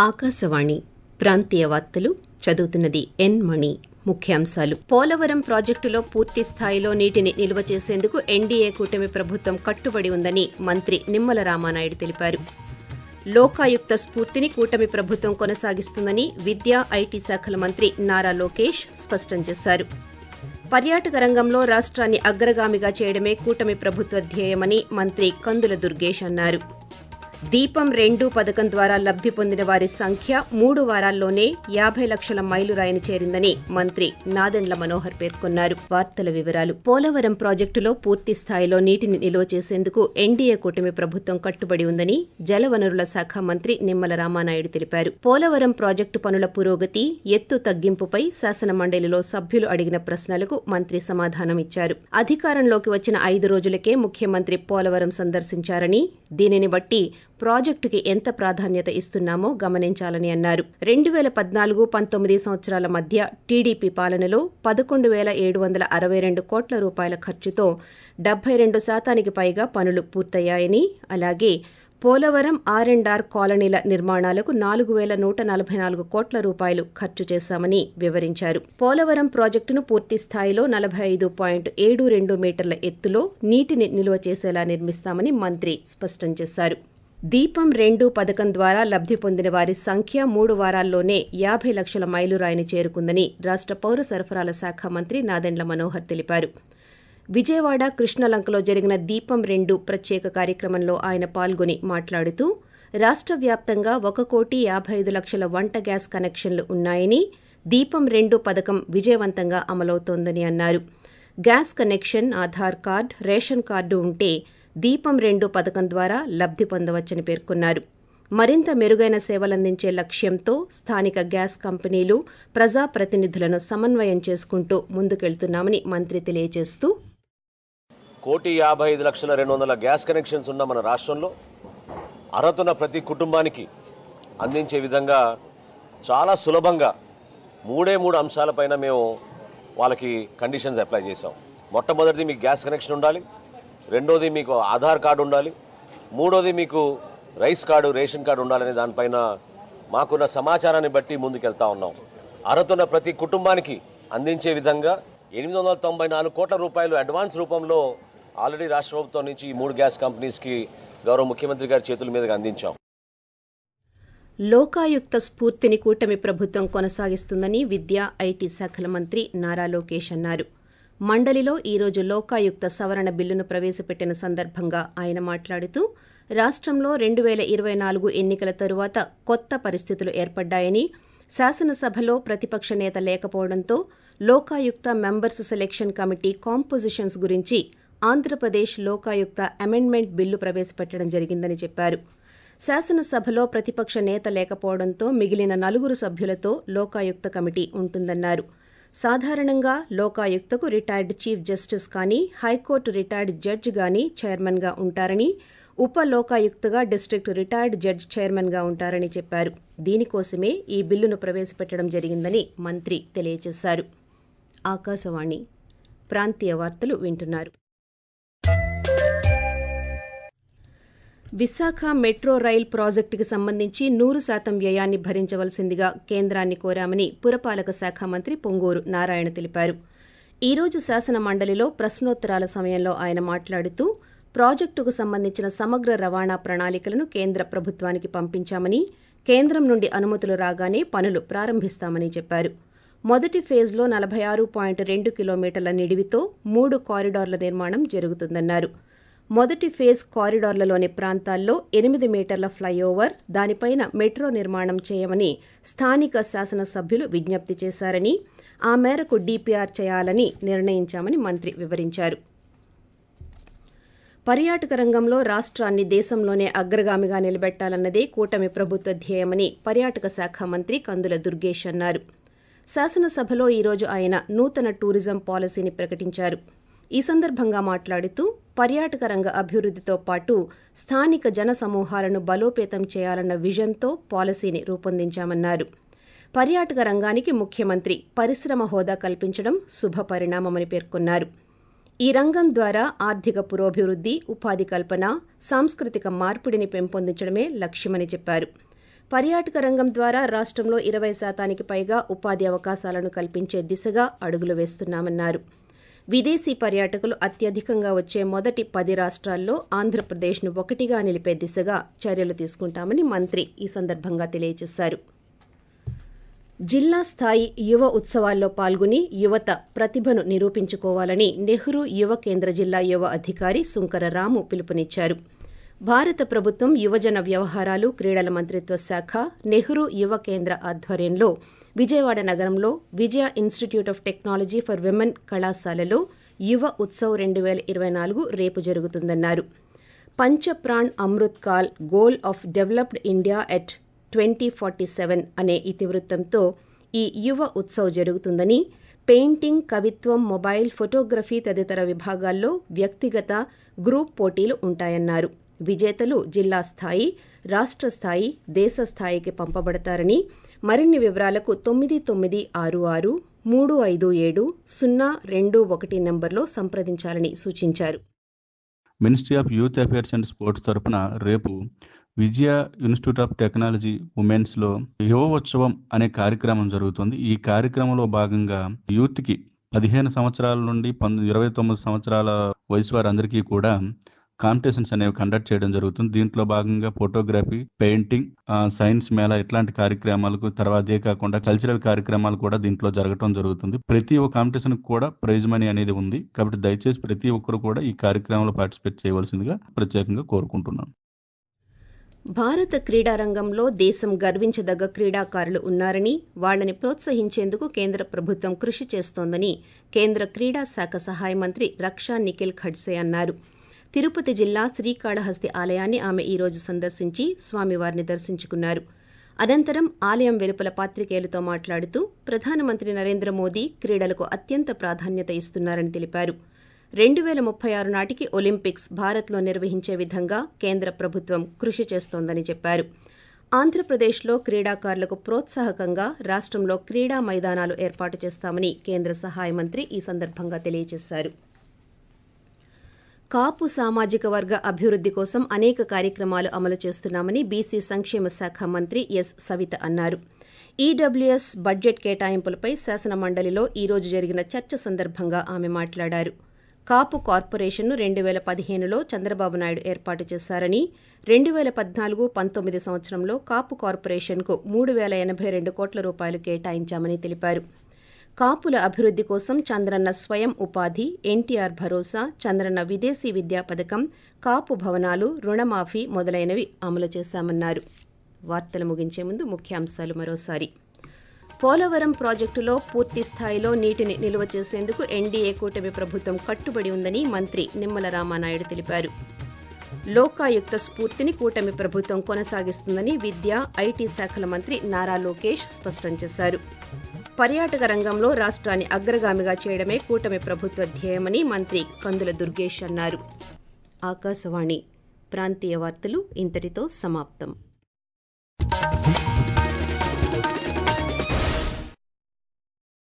ఆకాశవాణి ప్రాంతీయ వార్తలు చదువుతున్నది ఎన్ మణి ముఖ్యాంశాలు పోలవరం ప్రాజెక్టులో పూర్తి స్థాయిలో నీటిని నిల్వ చేసేందుకు ఎన్డీఏ కూటమి ప్రభుత్వం కట్టుబడి ఉందని మంత్రి నిమ్మల రామానాయుడు తెలిపారు లోకాయుక్త స్ఫూర్తిని కూటమి ప్రభుత్వం కొనసాగిస్తుందని విద్యా ఐటీ శాఖల మంత్రి నారా లోకేష్ స్పష్టం చేశారు పర్యాటక రంగంలో రాష్ట్రాన్ని అగ్రగామిగా చేయడమే కూటమి ప్రభుత్వ ధ్యేయమని మంత్రి కందుల దుర్గేష్ అన్నారు దీపం రెండు పథకం ద్వారా లబ్ది పొందిన వారి సంఖ్య మూడు వారాల్లోనే యాభై లక్షల మైలురాయిని చేరిందని మంత్రి నాదెండ్ల మనోహర్ పేర్కొన్నారు వార్తల వివరాలు పోలవరం ప్రాజెక్టులో పూర్తి స్థాయిలో నీటిని నిల్వ చేసేందుకు ఎన్డీఏ కూటమి ప్రభుత్వం కట్టుబడి ఉందని జలవనరుల శాఖ మంత్రి నిమ్మల రామానాయుడు తెలిపారు పోలవరం ప్రాజెక్టు పనుల పురోగతి ఎత్తు తగ్గింపుపై శాసన మండలిలో సభ్యులు అడిగిన ప్రశ్నలకు మంత్రి సమాధానమిచ్చారు అధికారంలోకి వచ్చిన ఐదు రోజులకే ముఖ్యమంత్రి పోలవరం సందర్శించారని దీనిని బట్టి ప్రాజెక్టుకి ఎంత ప్రాధాన్యత ఇస్తున్నామో గమనించాలని అన్నారు రెండు వేల పద్నాలుగు పంతొమ్మిది సంవత్సరాల మధ్య టీడీపీ పాలనలో పదకొండు వేల ఏడు వందల అరవై రెండు కోట్ల రూపాయల ఖర్చుతో డెబ్బై రెండు శాతానికి పైగా పనులు పూర్తయ్యాయని అలాగే పోలవరం ఆర్ అండ్ ఆర్ కాలనీల నిర్మాణాలకు నాలుగు వేల నూట నలభై నాలుగు కోట్ల రూపాయలు ఖర్చు చేశామని వివరించారు పోలవరం ప్రాజెక్టును పూర్తి స్థాయిలో నలభై ఐదు పాయింట్ ఏడు రెండు మీటర్ల ఎత్తులో నీటిని నిల్వ చేసేలా నిర్మిస్తామని మంత్రి స్పష్టం చేశారు దీపం రెండు పథకం ద్వారా లబ్ది పొందిన వారి సంఖ్య మూడు వారాల్లోనే యాభై లక్షల మైలురాయిని చేరుకుందని రాష్ట పౌర సరఫరాల శాఖ మంత్రి నాదెండ్ల మనోహర్ తెలిపారు విజయవాడ కృష్ణలంకలో జరిగిన దీపం రెండు ప్రత్యేక కార్యక్రమంలో ఆయన పాల్గొని మాట్లాడుతూ రాష్ట్ర వ్యాప్తంగా ఒక కోటి యాభై ఐదు లక్షల వంట గ్యాస్ కనెక్షన్లు ఉన్నాయని దీపం రెండు పథకం విజయవంతంగా అమలవుతోందని అన్నారు gas connection Aadhaar card ration card ఉంటే దీపం రెండు పథకం ద్వారా లబ్ది పొందవచ్చని పేర్కొన్నారు మరింత మెరుగైన సేవలందించే లక్ష్యంతో స్థానిక గ్యాస్ కంపెనీలు ప్రజాప్రతినిధులను సమన్వయం చేసుకుంటూ ముందుకెళ్తున్నామని మంత్రి తెలియజేస్తూ కోటి యాభై ఐదు లక్షల రెండు వందల గ్యాస్ కనెక్షన్స్ ఉన్న మన రాష్ట్రంలో అర్హతున్న ప్రతి కుటుంబానికి అందించే విధంగా చాలా సులభంగా మూడే మూడు అంశాలపైన మేము వాళ్ళకి కండిషన్స్ అప్లై చేసాం మొట్టమొదటిది మీకు గ్యాస్ కనెక్షన్ ఉండాలి రెండోది మీకు ఆధార్ కార్డు ఉండాలి మూడోది మీకు రైస్ కార్డు రేషన్ కార్డు ఉండాలనే దానిపైన మాకున్న సమాచారాన్ని బట్టి ముందుకెళ్తా ఉన్నాం అర్హతున్న ప్రతి కుటుంబానికి అందించే విధంగా ఎనిమిది వందల తొంభై నాలుగు కోట్ల రూపాయలు అడ్వాన్స్ రూపంలో ఆల్రెడీ రాష్ట్ర ప్రభుత్వం నుంచి ఈ మూడు గ్యాస్ కంపెనీస్కి గౌరవ ముఖ్యమంత్రి గారి చేతుల మీదుగా అందించాం లోకాయుక్త స్ఫూర్తిని కూటమి ప్రభుత్వం కొనసాగిస్తుందని విద్యా ఐటీ శాఖల మంత్రి నారా లోకేష్ అన్నారు మండలిలో ఈరోజు లోకాయుక్త సవరణ బిల్లును ప్రవేశపెట్టిన సందర్భంగా ఆయన మాట్లాడుతూ రాష్ట్రంలో రెండు వేల ఇరవై నాలుగు ఎన్నికల తరువాత కొత్త పరిస్థితులు ఏర్పడ్డాయని శాసనసభలో ప్రతిపక్ష నేత లేకపోవడంతో Lokayukta members selection committee compositions గురించి ఆంధ్రప్రదేశ్ లోకాయుక్త అమెండ్మెంట్ బిల్లు ప్రవేశపెట్టడం జరిగిందని చెప్పారు శాసనసభలో ప్రతిపక్ష నేత లేకపోవడంతో మిగిలిన నలుగురు సభ్యులతో లోకాయుక్త కమిటీ ఉంటుందన్నారు సాధారణంగా లోకాయుక్తకు రిటైర్డ్ చీఫ్ జస్టిస్ కానీ హైకోర్టు రిటైర్డ్ జడ్జి గానీ చైర్మన్గా ఉంటారని ఉప లోకాయుక్తగా డిస్టిక్ట్ రిటైర్డ్ జడ్జ్ చైర్మన్గా ఉంటారని చెప్పారు దీనికోసమే ఈ బిల్లును ప్రవేశపెట్టడం జరిగిందని మంత్రి తెలియజేశారు ఆకాశవాణి ప్రాంతీయ వార్తలు వింటున్నారు విశాఖ మెట్రో రైల్ ప్రాజెక్టుకి సంబంధించి నూరు శాతం వ్యయాన్ని భరించవలసిందిగా కేంద్రాన్ని కోరామని పురపాలక శాఖ మంత్రి పొంగూరు నారాయణ తెలిపారు ఈ రోజు శాసన మండలిలో ప్రశ్నోత్తరాల సమయంలో ఆయన మాట్లాడుతూ ప్రాజెక్టుకు సంబంధించిన సమగ్ర రవాణా ప్రణాళికలను కేంద్ర ప్రభుత్వానికి పంపించామని కేంద్రం నుండి అనుమతులు రాగానే పనులు ప్రారంభిస్తామని చెప్పారు మొదటి ఫేజ్లో నలభై ఆరు పాయింట్ రెండు కిలోమీటర్ల నిడివితో మూడు కారిడార్ల నిర్మాణం జరుగుతుందన్నారు మొదటి ఫేజ్ కారిడార్లలోని ప్రాంతాల్లో ఎనిమిది మీటర్ల ఫ్లైఓవర్ దానిపైన మెట్రో నిర్మాణం చేయమని స్థానిక శాసనసభ్యులు విజ్ఞప్తి చేశారని ఆ మేరకు డీపీఆర్ చేయాలని నిర్ణయించామని మంత్రి వివరించారు పర్యాటక రంగంలో రాష్ట్రాన్ని దేశంలోనే అగ్రగామిగా నిలబెట్టాలన్నదే కూటమి ప్రభుత్వ ధ్యేయమని పర్యాటక శాఖ మంత్రి కందుల దుర్గేష్ అన్నారు శాసనసభలో ఈరోజు ఆయన నూతన టూరిజం పాలసీని ప్రకటించారు ఈ సందర్భంగా మాట్లాడుతూ పర్యాటక రంగ అభివృద్ధితో పాటు స్థానిక జన సమూహాలను బలోపేతం చేయాలన్న విజన్తో పాలసీని రూపొందించామన్నారు పర్యాటక రంగానికి ముఖ్యమంత్రి పరిశ్రమ హోదా కల్పించడం శుభ పరిణామమని పేర్కొన్నారు ఈ రంగం ద్వారా ఆర్థిక పురోభివృద్ధి ఉపాధి కల్పన సాంస్కృతిక మార్పిడిని పెంపొందించడమే లక్ష్యమని చెప్పారు పర్యాటక రంగం ద్వారా రాష్ట్రంలో ఇరవై శాతానికి పైగా ఉపాధి అవకాశాలను కల్పించే దిశగా అడుగులు వేస్తున్నామన్నారు విదేశీ పర్యాటకులు అత్యధికంగా వచ్చే మొదటి పది రాష్ట్రాల్లో ఆంధ్రప్రదేశ్ను ఒకటిగా నిలిపే దిశగా చర్యలు తీసుకుంటామని మంత్రి ఈ సందర్భంగా తెలియజేశారు జిల్లా స్థాయి యువ ఉత్సవాల్లో పాల్గొని యువత ప్రతిభను నిరూపించుకోవాలని నెహ్రూ యువ కేంద్ర జిల్లా యువ అధికారి సుంకర రాము పిలుపునిచ్చారు భారత ప్రభుత్వం యువజన వ్యవహారాలు క్రీడల మంత్రిత్వ శాఖ నెహ్రూ యువ కేంద్ర ఆధ్వర్యంలో విజయవాడ నగరంలో Vijaya institute of technology for women కళాశాలలో యువ ఉత్సవ్ రెండు వేల ఇరవై నాలుగు రేపు జరుగుతుందన్నారు Panchpran Amrit Kaal goal of developed India at twenty forty seven అనే ఇతివృత్తంతో ఈ యువ ఉత్సవ్ జరుగుతుందని పెయింటింగ్ కవిత్వం మొబైల్ ఫోటోగ్రఫీ తదితర విభాగాల్లో వ్యక్తిగత గ్రూప్ పోటీలు ఉంటాయన్నారు విజేతలు జిల్లా స్థాయి రాష్ట్ర స్థాయి దేశ స్థాయికి పంపబడతారని మరిన్ని వివరాలకు తొమ్మిది తొమ్మిది ఆరు ఆరు మూడు ఐదు ఏడు సున్నా రెండు ఒకటి నంబర్లో సంప్రదించాలని సూచించారు ministry of youth affairs and sports తరపున రేపు విజయ ఇన్స్టిట్యూట్ ఆఫ్ టెక్నాలజీ ఉమెన్స్లో యువ ఉత్సవం అనే కార్యక్రమం జరుగుతుంది ఈ కార్యక్రమంలో భాగంగా యూత్కి పదిహేను సంవత్సరాల నుండి పంద ఇరవై తొమ్మిది సంవత్సరాల వయసు వారందరికీ కూడా కాంపిటీషన్స్ అనేవి కండక్ట్ చేయడం జరుగుతుంది దీంట్లో భాగంగా ఫోటోగ్రఫీ పెయింటింగ్ సైన్స్ మేళా ఇట్లాంటి కార్యక్రమాలకు తర్వాత అదే కాకుండా కల్చరల్ కార్యక్రమాలు కూడా దీంట్లో జరగడం జరుగుతుంది ప్రతి ఒక్క కాంపిటీషన్ కూడా ప్రైజ్ మనీ అనేది ఉంది కాబట్టి దయచేసి ప్రతి ఒక్కరు కూడా ఈ కార్యక్రమంలో పార్టిసిపేట్ చేయవలసిందిగా ప్రత్యేకంగా కోరుకుంటున్నాను భారత క్రీడారంగంలో దేశం గర్వించదగ్గ క్రీడాకారులు ఉన్నారని వాళ్లని ప్రోత్సహించేందుకు కేంద్ర ప్రభుత్వం కృషి చేస్తోందని కేంద్ర క్రీడా శాఖ సహాయ మంత్రి రక్షా నిఖిల్ ఖడ్సే అన్నారు తిరుపతి జిల్లా శ్రీకాళహస్తి ఆలయాన్ని ఆమె ఈ రోజు సందర్శించి స్వామివారిని దర్శించుకున్నారు అనంతరం ఆలయం వెలుపల పాత్రికేయులతో మాట్లాడుతూ ప్రధానమంత్రి నరేంద్ర మోదీ క్రీడలకు అత్యంత ప్రాధాన్యత ఇస్తున్నారని తెలిపారు రెండు వేల ముప్పై ఆరు నాటికి ఒలింపిక్స్ భారత్లో నిర్వహించే విధంగా కేంద్ర ప్రభుత్వం కృషి చేస్తోందని చెప్పారు ఆంధ్రప్రదేశ్లో క్రీడాకారులకు ప్రోత్సాహకంగా రాష్ట్రంలో క్రీడా మైదానాలు ఏర్పాటు చేస్తామని కేంద్ర సహాయ మంత్రి ఈ సందర్భంగా తెలియజేశారు కాపు సామాజిక వర్గ అభివృద్ది కోసం అనేక కార్యక్రమాలు అమలు చేస్తున్నామని బీసీ సంక్షేమ శాఖ మంత్రి ఎస్ సవిత అన్నారు ఈడబ్ల్యూఎస్ బడ్జెట్ కేటాయింపులపై శాసన మండలిలో ఈ రోజు జరిగిన చర్చ సందర్భంగా ఆమె మాట్లాడారు కాపు కార్పొరేషన్ను రెండు వేల పదిహేనులో చంద్రబాబు నాయుడు ఏర్పాటు చేశారని రెండు వేల పద్నాలుగు పంతొమ్మిది సంవత్సరంలో కాపు కార్పొరేషన్కు మూడు వేల ఎనభై రెండు కోట్ల రూపాయలు కేటాయించామని తెలిపారు కాపుల అభివృద్ది కోసం చంద్రన్న స్వయం ఉపాధి ఎన్టీఆర్ భరోసా చంద్రన్న విదేశీ విద్యా పథకం కాపు భవనాలు రుణమాఫీ మొదలైనవి అమలు చేశామన్నారు వార్తలు ముగించే ముందు ముఖ్యాంశాలు మరోసారి పోలవరం ప్రాజెక్టులో పూర్తి స్థాయిలో నీటిని నిల్వ చేసేందుకు ఎన్డీఏ కూటమి ప్రభుత్వం కట్టుబడి ఉందని మంత్రి నిమ్మల రామానాయుడు తెలిపారు లోకాయుక్త స్ఫూర్తిని కూటమి ప్రభుత్వం కొనసాగిస్తుందని విద్యా ఐటీ శాఖల మంత్రి నారా లోకేష్ స్పష్టం చేశారు పర్యాటక రంగంలో రాష్ట్రాన్ని అగ్రగామిగా చేయడమే కూటమి ప్రభుత్వ ధ్యేయమని మంత్రి కందుల దుర్గేష్ అన్నారు ఆకాశవాణి ప్రాంతీయ వార్తలు ఇంతటితో సమాప్తం